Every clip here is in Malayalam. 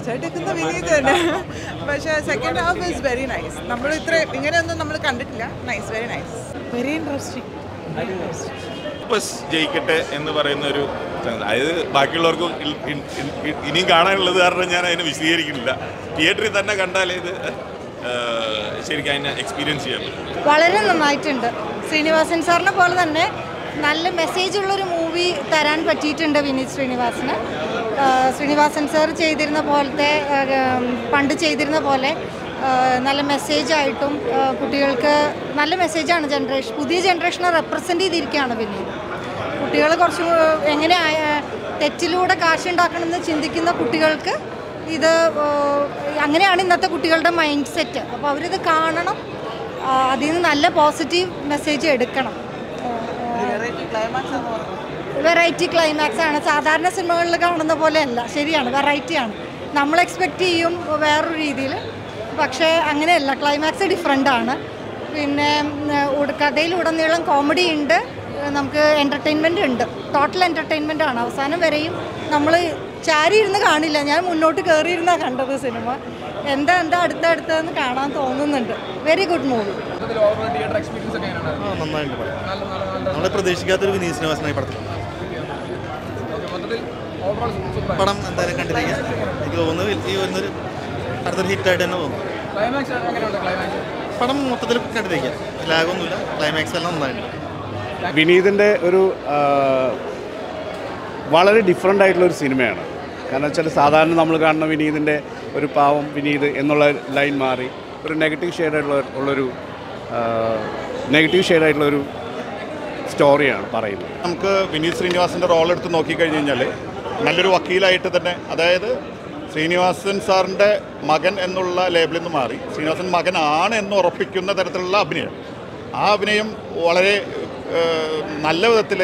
ഡാൻസ് എടുക്കുന്ന വിനീത് തന്നെ പക്ഷേ second half is very nice നമ്മൾ ഇത്ര ഇങ്ങനെയൊന്നും നമ്മൾ കണ്ടിട്ടില്ല nice very nice very interesting ബസ് ജയിക്കട്ടെ എന്ന് പറയുന്ന ഒരു സംഗതി. അതായത് ബാക്കിയുള്ളവർക്കും ഇൽ- ഇൻ- ഇൻ- ഇൻ- ഇനിയും കാണാനുള്ളത് കാരണം ഞാൻ അതിനെ വിശദീകരിക്കുന്നില്ല തിയേറ്ററിൽ തന്നെ കണ്ടാലേ ഇത് ആ, ശരിക്കും അതിനെ എക്സ്പീരിയൻസ് ചെയ്യാൻ പറ്റും വളരെ നന്നായിട്ടുണ്ട് ശ്രീനിവാസൻ സാറിനെ പോലെ തന്നെ നല്ല മെസ്സേജ് ഉള്ളൊരു മൂവി തരാൻ പറ്റിയിട്ടുണ്ട് വിനീത് ശ്രീനിവാസന് ആ, ശ്രീനിവാസൻ സാർ ചെയ്തിരുന്ന പോലത്തെ ആ, ഉം, പണ്ട് ചെയ്തിരുന്ന പോലെ ആ, നല്ല മെസ്സേജായിട്ടും ആ, കുട്ടികൾക്ക് നല്ല മെസ്സേജാണ് ജനറേഷൻ പുതിയ ജനറേഷനെ റെപ്രസെൻ്റ് ചെയ്തിരിക്കുകയാണ് വിനീത് കുട്ടികൾ കുറച്ച് എങ്ങനെ ആ- തെറ്റിലൂടെ കാശുണ്ടാക്കണമെന്ന് ചിന്തിക്കുന്ന കുട്ടികൾക്ക് ഇത് ആ, അങ്ങനെയാണ് ഇന്നത്തെ കുട്ടികളുടെ മൈൻഡ് സെറ്റ് അപ്പോൾ അവരിത് കാണണം ആ, അതിൽ നിന്ന് നല്ല പോസിറ്റീവ് മെസ്സേജ് എടുക്കണം വെറൈറ്റി ക്ലൈമാക്സ് ആണ് സാധാരണ സിനിമകളിൽ കാണുന്ന പോലെയല്ല ശരിയാണ് വെറൈറ്റിയാണ് നമ്മൾ എക്സ്പെക്റ്റ് ചെയ്യും വേറൊരു രീതിയിൽ പക്ഷേ അങ്ങനെയല്ല ക്ലൈമാക്സ് ഡിഫറെൻ്റ് ആണ് പിന്നെ ഉം, ഉട- കഥയിലുടനീളം കോമഡി ഉണ്ട് നമുക്ക് എൻ്റർടൈൻമെൻ്റ് ഉണ്ട് ടോട്ടൽ എൻ്റർടൈൻമെൻ്റ് ആണ് അവസാനം വരെയും നമ്മൾ ചാരി ഇരുന്ന് കാണില്ല ഞാൻ മുന്നോട്ട് കയറിയിരുന്നാണ് കണ്ടത് സിനിമ എന്താ എന്താ അടുത്ത അടുത്തതെന്ന് കാണാൻ തോന്നുന്നുണ്ട് വെരി ഗുഡ് മൂവി ആ നന്നായിട്ട് നമ്മൾ പ്രതീക്ഷിക്കാത്തൊരു വിനീത് ശ്രീനിവാസനായി പടത്തിൽ പടം എന്തായാലും കണ്ടിരിക്കാം എനിക്ക് തോന്നുന്നു ഈ വരുന്നൊരു അടുത്തൊരു ഹിറ്റായിട്ട് തന്നെ തോന്നുന്നു പടം മൊത്തത്തിൽ കണ്ടിരിക്കാം ലാഗൊന്നുമില്ല ക്ലൈമാക്സ് എല്ലാം നന്നായിട്ടുണ്ട് വിനീതിൻ്റെ ഒരു ആ, വളരെ ഡിഫറെൻ്റ് ആയിട്ടുള്ള ഒരു സിനിമയാണ് കാരണം വെച്ചാൽ സാധാരണ നമ്മൾ കാണുന്ന വിനീതിൻ്റെ ഒരു പാവം വിനീത് എന്നുള്ള ലൈൻ മാറി ഒരു നെഗറ്റീവ് ഷെയ്ഡായിട്ടുള്ള ഉള്ളൊരു നെഗറ്റീവ് ഷെയ്ഡായിട്ടുള്ളൊരു സ്റ്റോറിയാണ് പറയുന്നത് നമുക്ക് വിനീത് ശ്രീനിവാസൻ്റെ റോൾ എടുത്ത് നോക്കിക്കഴിഞ്ഞ് കഴിഞ്ഞാൽ നല്ലൊരു വക്കീലായിട്ട് തന്നെ അതായത് ശ്രീനിവാസൻ സാറിൻ്റെ മകൻ എന്നുള്ള ലേബിളിൽ നിന്ന് മാറി ശ്രീനിവാസൻ മകനാണ് എന്ന് ഉറപ്പിക്കുന്ന തരത്തിലുള്ള അഭിനയം ആ അഭിനയം വളരെ ഏഹ്, നല്ല വിധത്തിൽ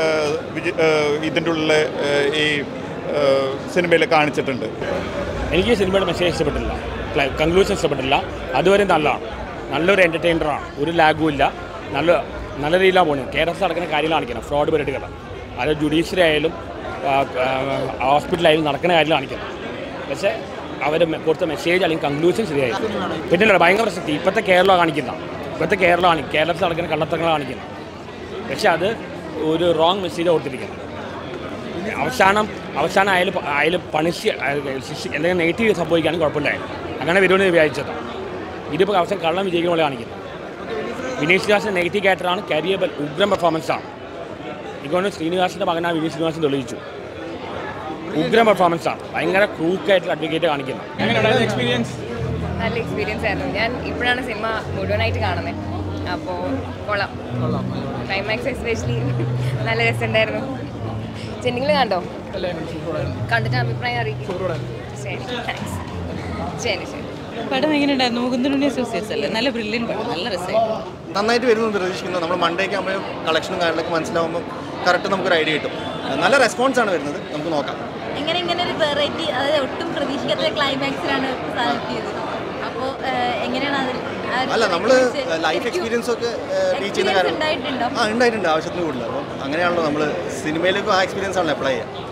ഇതിൻ്റെ ഉള്ളിൽ ഏഹ്, ഈ സിനിമയിൽ കാണിച്ചിട്ടുണ്ട് എനിക്ക് ഈ സിനിമയുടെ മെസ്സേജ് ഇഷ്ടപ്പെട്ടില്ല കൺക്ലൂഷൻ ഇഷ്ടപ്പെട്ടില്ല അതുവരെ നല്ലതാണ് നല്ലൊരു എൻ്റർടൈനറാണ് ഒരു ലാഗും ഇല്ല നല്ല നല്ല രീതിയിലാണ് പോകുന്നത് കേരളത്തിൽ നടക്കുന്ന കാര്യങ്ങൾ കാണിക്കണം ഫ്രോഡ് പരിപാടികൾ അത് ജുഡീഷ്യറി ആയാലും ഹോസ്പിറ്റലായാലും നടക്കുന്ന കാര്യം കാണിക്കണം പക്ഷേ അവർ കൊടുത്ത മെസ്സേജ് അല്ലെങ്കിൽ കൺക്ലൂഷൻ ശരിയായിരുന്നു പിന്നെ ഭയങ്കര പ്രശ്നം ഇപ്പോഴത്തെ കേരളം കാണിക്കുന്ന ഇപ്പോഴത്തെ കേരളമാണ് കേരളത്തിൽ നടക്കുന്ന കള്ളത്തങ്ങൾ കാണിക്കുന്നത് പക്ഷെ അത് ഒരു റോങ് മെസ്സേജ് കൊടുത്തിരിക്കുന്നത് അവസാനം അവസാനം അയാൾ അയാൾ പണിഷ് ശിക്ഷ എന്തെങ്കിലും നെഗറ്റീവ് സംഭവിക്കുകയാണെങ്കിൽ കുഴപ്പമില്ലായിരുന്നു അങ്ങനെ വരുമെന്ന് വിചാരിച്ചതാണ് ഇതിപ്പോൾ അവസാനം കള്ളം വിജയിക്കുന്ന പോലെ കാണിക്കുന്നത് വിനീത് ശ്രീനിവാസൻ നെഗറ്റീവ് ക്യാരക്ടറാണ് കരിയർ ഉഗ്രം പെർഫോമൻസ് ആണ് ഇതുകൊണ്ട് ശ്രീനിവാസിൻ്റെ മകനാണ് വിനീത് ശ്രീനിവാസൻ തെളിയിച്ചു ഉഗ്രം പെർഫോമൻസ് ആണ് ഭയങ്കര ക്രൂക്കായിട്ട് അഡ്വക്കേറ്റ് കാണിക്കുന്നത് നല്ല എക്സ്പീരിയൻസ് ആയിരുന്നു ഞാൻ ഇപ്പോഴാണ് സിനിമ മുഴുവനായിട്ട് കാണുന്നത് അപ്പോൾ കൊള്ളാം ക്ലൈമാക്സ് എസ്പെഷ്യലി നല്ല രസമുണ്ടായിരുന്നു ചെന്നിങ്ങൾ കണ്ടോ കണ്ടിട്ട് അഭിപ്രായം അറിയിക്കും ശരി താങ്ക്സ് ശരി ശരി പടം എങ്ങനെയുണ്ടായിരുന്നു മുകുന്ദനുണ്ണി അസോസിയേറ്റ്സ് അല്ലേ നല്ല ബ്രില്യൻ പടം നല്ല രസമായിരുന്നു നന്നായിട്ട് വരുന്നു പ്രതീക്ഷിക്കുന്നു നമ്മൾ മണ്ടേക്ക് ആകുമ്പോൾ കളക്ഷനും കാര്യങ്ങളൊക്കെ മനസ്സിലാവുമ്പോൾ കറക്റ്റ് നമുക്കൊരു ഐഡിയ കിട്ടും നല്ല റെസ്പോൺസ് ആണ് വരുന്നത് നമുക്ക് നോക്കാം ഇങ്ങനെ ഇങ്ങനെ ഒരു വെറൈറ്റി അതായത് ഒട്ടും പ്രതീക്ഷിക്കാത്ത ക്ലൈമാക്സിലാണ് സാധിച്ചത് അപ്പോൾ എങ്ങനെയാണ് അതിൽ ആ ഒരു അല്ല നമ്മൾ experience ലൈഫ് ശരിക്കും എക്സ്പീരിയൻസ് ഒക്കെ ടീച്ച് ചെയ്യുന്ന experience കാര്യം ഉണ്ടായിട്ടുണ്ടോ ആ ഉണ്ടായിട്ടുണ്ട് ആവശ്യത്തിന് കൂടുതൽ അപ്പോൾ അങ്ങനെയാണല്ലോ നമ്മൾ സിനിമയിലേക്കും ആ എക്സ്പീരിയൻസ് ആണല്ലോ അപ്ലൈ ചെയ്യുക